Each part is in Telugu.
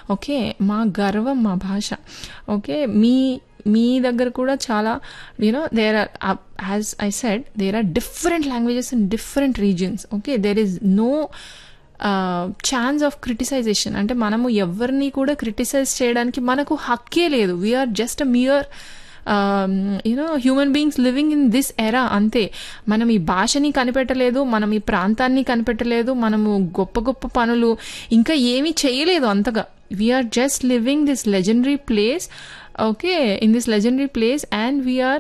ఓకే మా గర్వం మా భాష ఓకే మీ మీ దగ్గర కూడా చాలా you know there are as I said there are different languages in different regions okay there is no chance of criticization అంటే మనము ఎవరిని కూడా క్రిటిసైజ్ చేయడానికి మనకు హక్కే లేదు we are just a mere you know human beings living in this era అంతే మనం ఈ భాషని కనిపెట్టలేదు మనం ఈ ప్రాంతాన్ని కనిపెట్టలేదు మనము గొప్ప గొప్ప పనులు ఇంకా ఏమీ చేయలేదు అంతగా we are just living this legendary place okay in this legendary place and we are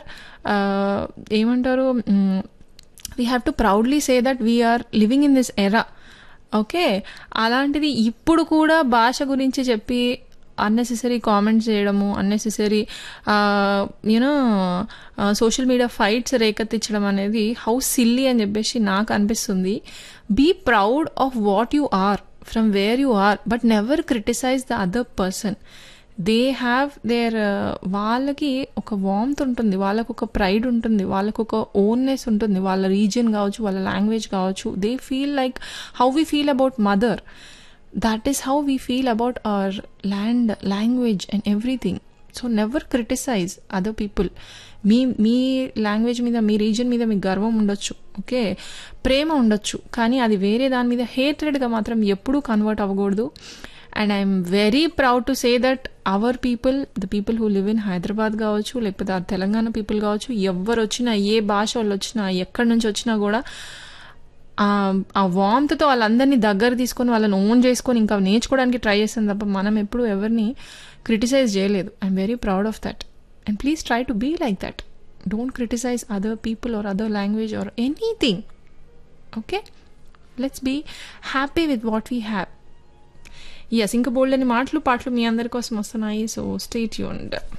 ఏమంటారు we have to proudly say that we are living in this era okay అలాంటిది ఇప్పుడు కూడా భాష గురించి చెప్పి అన్నెసెసరీ కామెంట్స్ చేయడము unnecessary you know social media fights రేకెత్తించడం అనేది హౌ సిల్లీ అని చెప్పేసి నాకు అనిపిస్తుంది be proud of what you are from where you are but never criticize the other person they have their వాళ్ళకి ఒక వామ్త్ ఉంటుంది వాళ్ళకు ఒక ప్రైడ్ ఉంటుంది వాళ్ళకు ఒక ఓన్నెస్ ఉంటుంది వాళ్ళ రీజియన్ కావచ్చు వాళ్ళ లాంగ్వేజ్ కావచ్చు they feel like how we feel about mother that is how we feel about our land language and everything so never criticize other people మీ మీ లాంగ్వేజ్ మీద మీ రీజన్ మీద మీకు గర్వం ఉండొచ్చు ఓకే ప్రేమ ఉండొచ్చు కానీ అది వేరే దాని మీద హేట్రెడ్గా మాత్రం ఎప్పుడూ కన్వర్ట్ అవ్వకూడదు and I'm very proud to say that our people the people who live in Hyderabad కావచ్చు లేకపోతే ఆ తెలంగాణ పీపుల్ కావచ్చు ఎవరు వచ్చినా ఏ భాష వాళ్ళు వచ్చినా ఎక్కడి నుంచి వచ్చినా కూడా ఆ వామ్తో వాళ్ళందరినీ దగ్గర తీసుకొని వాళ్ళని ఓన్ చేసుకొని ఇంకా నేర్చుకోవడానికి ట్రై చేస్తాను తప్ప మనం ఎప్పుడు ఎవరిని క్రిటిసైజ్ చేయలేదు I'm very proud of that and please try to be like that don't criticize other people or other language or anything okay let's be happy with what we have yes ఇంకా బోల్డ్ అని మాటలు పాటలు మీ అందరి కోసం వస్తున్నాయి సో స్టేట్ యూండ్